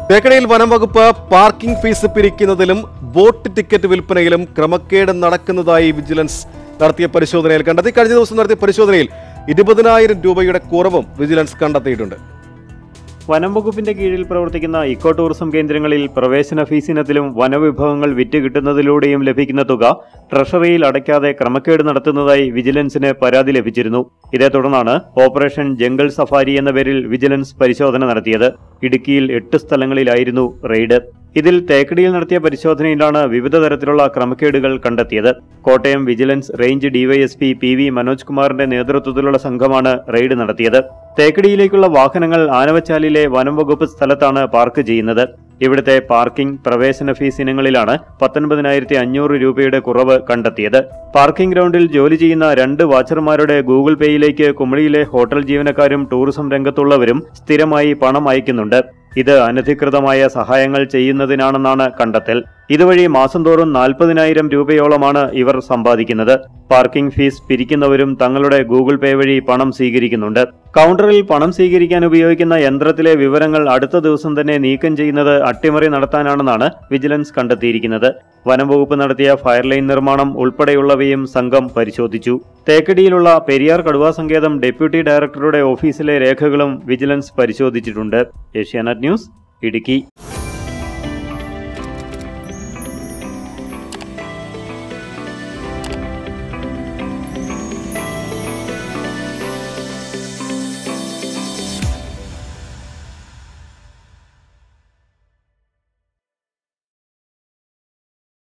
തേക്കടിയിൽ വനം വകുപ്പ് parking fees പിരിക്കുന്നതിലും ബോട്ട് ടിക്കറ്റ് വിൽപ്പനയിലും ക്രമക്കേട് നടക്കുന്നതായി വിജിലൻസ് നടത്തിയ പരിശോധനയിൽ കണ്ടെത്തി കഴിഞ്ഞ ദിവസം നടത്തിയ പരിശോധനയിൽ ഇരുപതിനായിരം രൂപയുടെ കുറവും വിജിലൻസ് കണ്ടെത്തിയിട്ടുണ്ട് വനം വകുപ്പിന്റെ കീഴിൽ പ്രവർത്തിക്കുന്ന ഇക്കോ ടൂറിസം കേന്ദ്രങ്ങളിൽ പ്രവേശന ഫീസ് ഇനത്തിലും വനവിഭവങ്ങൾ വിറ്റ് കിട്ടുന്നതിലൂടെയും ലഭിക്കുന്ന തുക ട്രഷറിയിൽ അടയ്ക്കാതെ ക്രമക്കേട് നടത്തുന്നതായി വിജിലൻസിന് പരാതി ലഭിച്ചിരുന്നു ഇതേ തുടർന്നാണ് ഓപ്പറേഷൻ ജംഗിൾ സഫാരി എന്ന പേരിൽ വിജിലൻസ് പരിശോധന നടത്തിയത് ഇടുക്കിയിൽ എട്ട് സ്ഥലങ്ങളിലായിരുന്നു റെയ്ഡ് ഇതിൽ തേക്കടിയിൽ നടത്തിയ പരിശോധനയിലാണ് വിവിധ തരത്തിലുള്ള ക്രമക്കേടുകൾ കണ്ടെത്തിയത് Kottayam vigilance range DYSP P V Manoj കുമാറിന്റെ നേതൃത്വത്തിലുള്ള സംഘമാണ് റെയ്ഡ് നടത്തിയത് തേക്കടിയിലേക്കുള്ള വാഹനങ്ങൾ ആനവച്ചാലിലെ വനം വകുപ്പ് സ്ഥലത്താണ് പാർക്ക് ചെയ്യുന്നത് ഇവിടുത്തെ പാർക്കിംഗ് പ്രവേശന ഫീസ് ഇനങ്ങളിലാണ് പത്തൊൻപതിനായിരത്തി അഞ്ഞൂറ് രൂപയുടെ കുറവ് കണ്ടെത്തിയത് പാർക്കിംഗ് ഗ്രൗണ്ടിൽ ജോലി ചെയ്യുന്ന രണ്ട് വാച്ചർമാരുടെ ഗൂഗിൾ പേയിലേക്ക് കുമളിയിലെ ഹോട്ടൽ ജീവനക്കാരും ടൂറിസം രംഗത്തുള്ളവരും സ്ഥിരമായി പണം അയക്കുന്നുണ്ട് ഇത് അനധികൃതമായ സഹായങ്ങൾ ചെയ്യുന്നതിനാണെന്നാണ് കണ്ടെത്തൽ ഇതുവഴി മാസം തോറും നാൽപ്പതിനായിരം രൂപയോളമാണ് ഇവർ സമ്പാദിക്കുന്നത് പാർക്കിംഗ് ഫീസ് പിരിക്കുന്നവരും തങ്ങളുടെ ഗൂഗിൾ പേ വഴി പണം സ്വീകരിക്കുന്നുണ്ട് കൗണ്ടറിൽ പണം സ്വീകരിക്കാൻ ഉപയോഗിക്കുന്ന യന്ത്രത്തിലെ വിവരങ്ങൾ അടുത്ത ദിവസം തന്നെ നീക്കം ചെയ്യുന്നത് അട്ടിമറി നടത്താനാണെന്നാണ് വിജിലൻസ് കണ്ടെത്തിയിരിക്കുന്നത് വനംവകുപ്പ് നടത്തിയ ഫയർലൈൻ നിർമ്മാണം ഉൾപ്പെടെയുള്ളവയും സംഘം പരിശോധിച്ചു തേക്കടിയിലുള്ള പെരിയാർ കടുവാ സങ്കേതം ഡെപ്യൂട്ടി ഡയറക്ടറുടെ ഓഫീസിലെ രേഖകളും വിജിലൻസ് പരിശോധിച്ചിട്ടുണ്ട് ഏഷ്യാനെറ്റ് ന്യൂസ് ഇടുക്കി